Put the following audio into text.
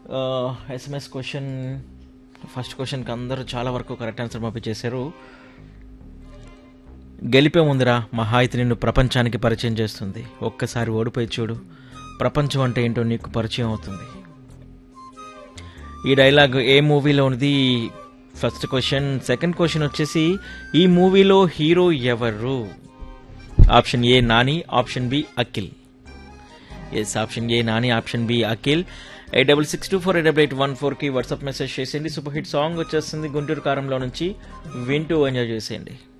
SMS question first క్వశ్చన్కి అందరూ చాలా వరకు కరెక్ట్ ఆన్సర్ పంపించేశారు గెలిపే ముందురా మహా అయితే నిన్ను ప్రపంచానికి పరిచయం చేస్తుంది ఒక్కసారి ఓడిపోయి చూడు ప్రపంచం అంటే ఏంటో నీకు పరిచయం అవుతుంది ఈ డైలాగ్ ఏ మూవీలో ఉంది ఫస్ట్ క్వశ్చన్ సెకండ్ క్వశ్చన్ వచ్చేసి ఈ మూవీలో హీరో ఎవరు option A Nani option B Akhil yes option A Nani option B Akhil eight double six two four eight double eight one ఫోర్కి వాట్సాప్ మెసేజ్ చేసేయండి సూపర్ హిట్ సాంగ్ వచ్చేస్తుంది గుంటూరు కారంలో నుంచి వింటూ ఎంజాయ్ చేసేయండి